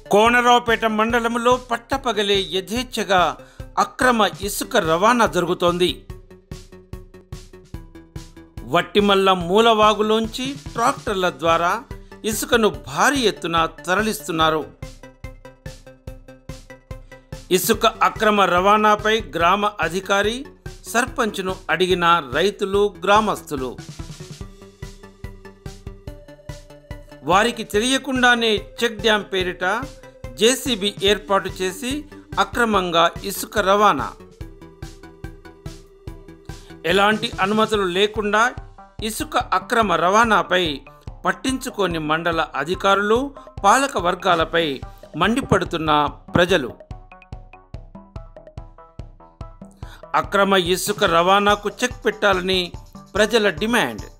కోనరావుపేట మండలంలో పట్టపగలే యథేచ్ఛగా అక్రమ ఇసుక రవాణా జరుగుతోంది వట్టిమల్ల మూలవాగులోంచి ట్రాక్టర్ల ద్వారా ఇసుకను భారీ ఎత్తున తరలిస్తున్నారు ఇసుక అక్రమ రవాణాపై గ్రామ అధికారి సర్పంచ్ను అడిగిన రైతులు గ్రామస్తులు వారికి తెలియకుండానే చెక్ డ్యాం పేరిట జేసీబీ ఏర్పాటు చేసి అక్రమంగా ఇసుక రవాణా ఎలాంటి అనుమతులు లేకుండా ఇసుక అక్రమ రవాణాపై పట్టించుకోని మండల అధికారులు పాలక వర్గాలపై మండిపడుతున్న ప్రజలు అక్రమ ఇసుక రవాణాకు చెక్ పెట్టాలని ప్రజల డిమాండ్